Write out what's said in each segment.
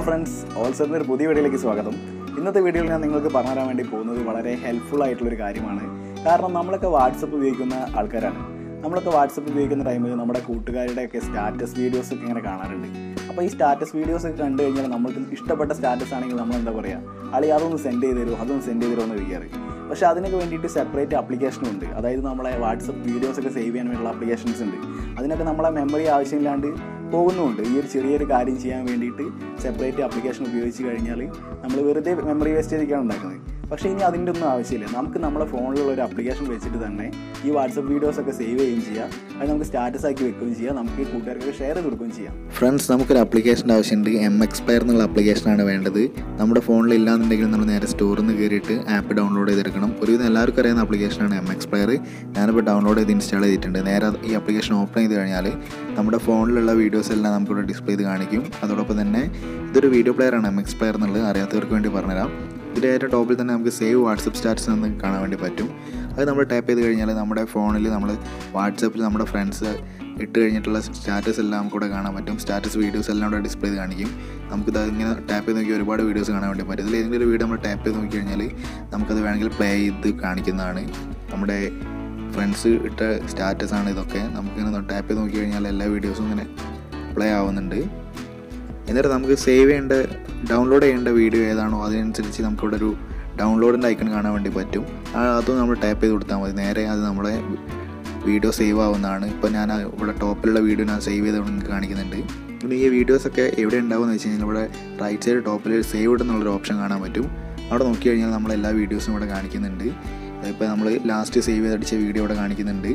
friends ഓൾസറിൻ്റെ ഒരു പുതിയ വീഡിയോയിലേക്ക് സ്വാഗതം ഇന്നത്തെ വീഡിയോയിൽ ഞാൻ നിങ്ങൾക്ക് പറഞ്ഞു തരാൻ വേണ്ടി പോകുന്നത് വളരെ ഹെൽപ്ഫുൾ ആയിട്ടുള്ളൊരു കാര്യമാണ് കാരണം നമ്മളൊക്കെ വാട്സപ്പ് ഉപയോഗിക്കുന്ന ആൾക്കാരാണ് നമ്മളൊക്കെ വാട്സപ്പ് ഉപയോഗിക്കുന്ന ടൈമിൽ നമ്മുടെ കൂട്ടുകാരുടെയൊക്കെ സ്റ്റാറ്റസ് വീഡിയോസ് ഒക്കെ ഇങ്ങനെ കാണാറുണ്ട് അപ്പോൾ ഈ സ്റ്റാറ്റസ് വീഡിയോസ് ഒക്കെ കണ്ടു കഴിഞ്ഞാൽ നമ്മൾക്ക് ഇഷ്ടപ്പെട്ട സ്റ്റാറ്റസ് ആണെങ്കിൽ നമ്മൾ എന്താ പറയുക അളി അതൊന്ന് സെൻഡ് ചെയ്ത് തരുമോ അതൊന്ന് സെൻഡ് ചെയ്ത് തരുമോ എന്ന് വിളിക്കാറ് പക്ഷേ അതിനൊക്കെ വേണ്ടിയിട്ട് സെപ്പറേറ്റ് ആപ്ലിക്കേഷനും ഉണ്ട് അതായത് നമ്മളെ വാട്സപ്പ് വീഡിയോസ് ഒക്കെ സേവ് ചെയ്യാൻ വേണ്ടിയുള്ള ആപ്ലിക്കേഷൻസ് ഉണ്ട് അതിനൊക്കെ നമ്മളെ മെമ്മറി ആവശ്യമില്ലാണ്ട് പോകുന്നുമുണ്ട് ഈ ഒരു ചെറിയൊരു കാര്യം ചെയ്യാൻ വേണ്ടിയിട്ട് സെപ്പറേറ്റ് ആപ്ലിക്കേഷൻ ഉപയോഗിച്ച് കഴിഞ്ഞാൽ നമ്മൾ വെറുതെ മെമ്മറി വേസ്റ്റ് ചെയ്തൊക്കെയാണ് ഉണ്ടാക്കുന്നത് പക്ഷേ ഇനി അതിൻ്റെ ഒന്നും ആവശ്യമില്ല നമുക്ക് നമ്മുടെ ഫോണിലുള്ള ഒരു ആപ്ലിക്കേഷൻ വെച്ചിട്ട് തന്നെ ഈ വാട്സപ്പ് വീഡിയോസ് ഒക്കെ സേവ് ചെയ്യുകയും ചെയ്യാം അത് നമുക്ക് സ്റ്റാറ്റസ് ആക്കി വെക്കുകയും ചെയ്യാം നമുക്ക് കൂട്ടുകാർക്ക് ഷെയർ ചെയ്ത് കൊടുക്കുകയും ചെയ്യാം ഫ്രണ്ട്സ് നമുക്കൊരു ആപ്ലിക്കേഷൻ്റെ ആവശ്യമുണ്ട് എം എക്സ്പയർ എന്നുള്ള ആപ്ലിക്കേഷനാണ് വേണ്ടത് നമ്മുടെ ഫോണിൽ ഇല്ലാന്നുണ്ടെങ്കിൽ നമ്മൾ നേരെ സ്റ്റോറിൽ നിന്ന് കയറിയിട്ട് ആപ്പ് ഡൗൺലോഡ് ചെയ്തെടുക്കണം ഒരുവിധം എല്ലാവർക്കും അറിയുന്ന ആപ്ലിക്കേഷനാണ് എം എക്സ്പയർ ഞാനിപ്പോൾ ഡൗൺലോഡ് ചെയ്ത് ഇൻസ്റ്റാൾ ചെയ്തിട്ടുണ്ട് നേരെ അത് ഈ ആപ്ലിക്കേഷൻ ഓപ്പൺ ചെയ്ത് കഴിഞ്ഞാൽ നമ്മുടെ ഫോണിലുള്ള വീഡിയോസ് എല്ലാം നമുക്കിവിടെ ഡിസ്പ്ലേ ചെയ്ത് കാണിക്കും അതോടൊപ്പം തന്നെ ഇതൊരു വീഡിയോ പ്ലെയറാണ് എം എക്സ്പയർ എന്നുള്ളത് അറിയാത്തവർക്ക് വേണ്ടി പറഞ്ഞുതരാം ഇതിൻ്റെ ഏറ്റവും ടോപ്പിൽ തന്നെ നമുക്ക് സേവ് വാട്സപ്പ് സ്റ്റാറ്റസ് എന്ന് കാണാൻ വേണ്ടി പറ്റും അത് നമ്മൾ ടാപ്പ് ചെയ്ത് കഴിഞ്ഞാൽ നമ്മുടെ ഫോണിൽ നമ്മൾ വാട്സപ്പിൽ നമ്മുടെ ഫ്രണ്ട്സ് ഇട്ട് കഴിഞ്ഞിട്ടുള്ള സ്റ്റാറ്റസ് എല്ലാം നമുക്കിവിടെ കാണാൻ പറ്റും സ്റ്റാറ്റസ് വീഡിയോസ് എല്ലാം ഇവിടെ ഡിസ്പ്ലേ ചെയ്ത് കാണിക്കും നമുക്കിത് ഇങ്ങനെ ടാപ്പ് ചെയ്ത് നോക്കി ഒരുപാട് വീഡിയോസ് കാണാൻ വേണ്ടി പറ്റും ഇതിൽ ഏതെങ്കിലും ഒരു വീഡിയോ നമ്മൾ ടാപ്പ് ചെയ്ത് നോക്കി കഴിഞ്ഞാൽ നമുക്കത് വേണമെങ്കിൽ പ്ലേ ചെയ്ത് കാണിക്കുന്നതാണ് നമ്മുടെ ഫ്രണ്ട്സ് ഇട്ട സ്റ്റാറ്റസ് ആണ് ഇതൊക്കെ നമുക്കിങ്ങനെ ടാപ്പ് ചെയ്ത് നോക്കി കഴിഞ്ഞാൽ എല്ലാ വീഡിയോസും ഇങ്ങനെ പ്ലേ ആവുന്നുണ്ട് എന്നിട്ട് നമുക്ക് സേവ് ചെയ്യേണ്ട ഡൗൺലോഡ് ചെയ്യേണ്ട വീഡിയോ ഏതാണോ അതിനനുസരിച്ച് നമുക്കിവിടെ ഒരു ഡൗൺലോഡിൻ്റെ ഐക്കൺ കാണാൻ വേണ്ടി പറ്റും ആ അതും നമ്മൾ ടാപ്പ് ചെയ്ത് കൊടുത്താൽ മതി നേരെ അത് നമ്മളെ വീഡിയോ സേവ് ആവുന്നതാണ് ഇപ്പോൾ ഞാൻ ആ ഇവിടെ ടോപ്പിലുള്ള വീഡിയോ ഞാൻ സേവ് ചെയ്ത് നിങ്ങൾക്ക് കാണിക്കുന്നുണ്ട് പിന്നെ ഈ വീഡിയോസൊക്കെ എവിടെ ഉണ്ടാവുമെന്ന് വെച്ച് കഴിഞ്ഞാൽ ഇവിടെ റൈറ്റ് സൈഡ് ടോപ്പിൽ സേവ് എന്നുള്ളൊരു ഓപ്ഷൻ കാണാൻ പറ്റും അവിടെ നോക്കി കഴിഞ്ഞാൽ നമ്മൾ എല്ലാ വീഡിയോസും ഇവിടെ കാണിക്കുന്നുണ്ട് ഇപ്പോൾ നമ്മൾ ലാസ്റ്റ് സേവ് ചെയ്തടിച്ച വീഡിയോ ഇവിടെ കാണിക്കുന്നുണ്ട്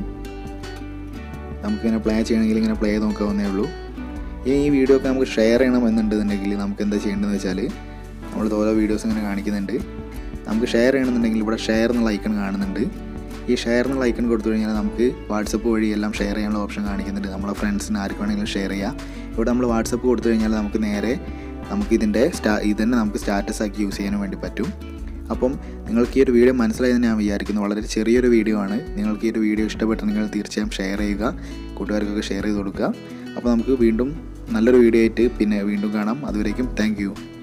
നമുക്കിങ്ങനെ പ്ലേ ചെയ്യണമെങ്കിൽ ഇങ്ങനെ പ്ലേ ചെയ്ത് നോക്കാവുന്നേ ഉള്ളൂ ഇനി ഈ വീഡിയോ ഒക്കെ നമുക്ക് ഷെയർ ചെയ്യണം എന്നുണ്ടെന്നുണ്ടെങ്കിൽ നമുക്ക് എന്താ ചെയ്യേണ്ടതെന്ന് വെച്ചാൽ നമ്മൾ ഓരോ വീഡിയോസ് ഇങ്ങനെ കാണിക്കുന്നുണ്ട് നമുക്ക് ഷെയർ ചെയ്യണമെന്നുണ്ടെങ്കിൽ ഇവിടെ ഷെയർ എന്നുള്ള ഐക്കൺ കാണുന്നുണ്ട് ഈ ഷെയർ എന്നുള്ള ഐക്കൺ കൊടുത്തു കഴിഞ്ഞാൽ നമുക്ക് വാട്സപ്പ് വഴി എല്ലാം ഷെയർ ചെയ്യാനുള്ള ഓപ്ഷൻ കാണിക്കുന്നുണ്ട് നമ്മളെ ഫ്രണ്ട്സിന് ആർക്ക് വേണമെങ്കിലും ഷെയർ ചെയ്യാം ഇവിടെ നമ്മൾ വാട്സപ്പ് കൊടുത്തു കഴിഞ്ഞാൽ നമുക്ക് നേരെ നമുക്ക് ഇതിൻ്റെ സ്റ്റാ ഇതന്നെ നമുക്ക് സ്റ്റാറ്റസ് ആക്കി യൂസ് ചെയ്യാനും വേണ്ടി പറ്റും അപ്പം നിങ്ങൾക്ക് ഈ ഒരു വീഡിയോ മനസ്സിലായെന്ന് ഞാൻ വിചാരിക്കുന്നു വളരെ ചെറിയൊരു വീഡിയോ ആണ് നിങ്ങൾക്ക് ഈ ഒരു വീഡിയോ ഇഷ്ടപ്പെട്ടെങ്കിൽ തീർച്ചയായും ഷെയർ ചെയ്യുക കൂട്ടുകാർക്കൊക്കെ ഷെയർ ചെയ്ത് കൊടുക്കുക അപ്പോൾ നമുക്ക് വീണ്ടും നല്ലൊരു വീഡിയോ ആയിട്ട് പിന്നെ വീണ്ടും കാണാം അതുവരേക്കും താങ്ക്